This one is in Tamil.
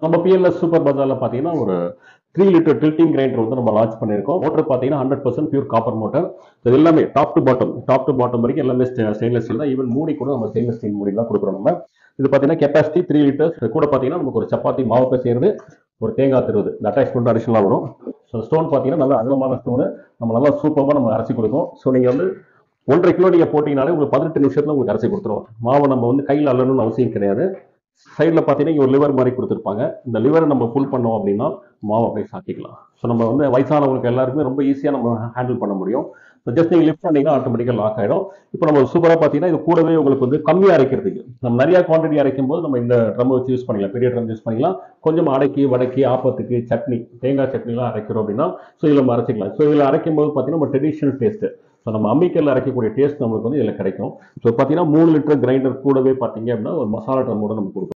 நம்ம பிஎல்எஸ் சூப்பர் பஜார்ல பார்த்தீங்கன்னா ஒரு த்ரீ லிட்டர் டில்ட்டிங் கிரைண்டர் வந்து நம்ம லான்ச் பண்ணியிருக்கோம் மோட்டர் பார்த்தீங்கன்னா hundred percent pure copper motor இது எல்லாமே top to bottom top to bottom வரைக்கும் எல்லாமே ஸ்டெயின்லெஸ் ஸ்டீல் தான் ஈவன் மூடி கூட நம்ம ஸ்டெயின்லெஸ் ஸ்டீல் மூடி தான் கொடுக்குறோம் நம்ம இது பார்த்தீங்கன்னா கெப்பாசிட்டி த்ரீ லிட்டர்ஸ் கூட பார்த்தீங்கன்னா நமக்கு ஒரு சப்பாத்தி மாவு பேசுறது ஒரு தேங்காய் திருவது இந்த அட்டாச்மெண்ட் அடிஷனலாக வரும் ஸோ ஸ்டோன் பார்த்தீங்கன்னா நல்லா அகலமான ஸ்டோனு நம்ம நல்லா சூப்பராக நம்ம அரைச்சி கொடுக்கும் ஸோ நீங்கள் வந்து ஒன்றரை கிலோ நீங்கள் போட்டிங்கனாலே உங்களுக்கு பதினெட்டு நிமிஷத்தில் உங்களுக்கு அரைச்சி கொடுத்துருவோம் மாவை நம்ம வந்து கையில் அள்ளணும்னு அவசியம் கிடையாது சைடில் பார்த்தீங்கன்னா இங்க ஒரு லிவர் மாதிரி கொடுத்துருப்பாங்க இந்த லிவரை நம்ம ஃபுல் பண்ணோம் அப்படின்னா மாவு அப்படியே சாத்திக்கலாம் ஸோ நம்ம வந்து வயசானவங்களுக்கு எல்லாருக்குமே ரொம்ப ஈஸியாக நம்ம ஹேண்டில் பண்ண முடியும் ஸோ ஜஸ்ட் நீங்கள் லிஃப்ட் பண்ணீங்கன்னா ஆட்டோமேட்டிக்காக லாக் ஆகிடும் இப்போ நம்ம சூப்பராக பார்த்தீங்கன்னா இது கூடவே உங்களுக்கு வந்து கம்மியாக அரைக்கிறதுக்கு நம்ம நிறைய குவான்டிட்டி அரைக்கும் போது நம்ம இந்த ட்ரம் வச்சு யூஸ் பண்ணிக்கலாம் பெரிய ட்ரம் யூஸ் பண்ணிக்கலாம் கொஞ்சம் அடக்கி வடக்கி ஆப்பத்துக்கு சட்னி தேங்காய் சட்னிலாம் அரைக்கிறோம் அப்படின்னா ஸோ இதில் நம்ம அரைச்சிக்கலாம் ஸோ இதில் அரைக்கும் போது பார்த்தீங்கன்னா நம்ம ட்ரெடிஷனல் டேஸ்ட்டு ஸோ நம்ம அம்மிக்கல்ல அரைக்கக்கூடிய டேஸ்ட் நம்மளுக்கு வந்து இதில் கிடைக்கும் ஸோ பார்த்தீங்கன்னா மூணு லிட்டர் கிரைண்டர் கூடவே பார்த்தீங்க அப்படின்னா ஒரு மசாலா ட்ரம்மோட நம்ம கொடுக்கும்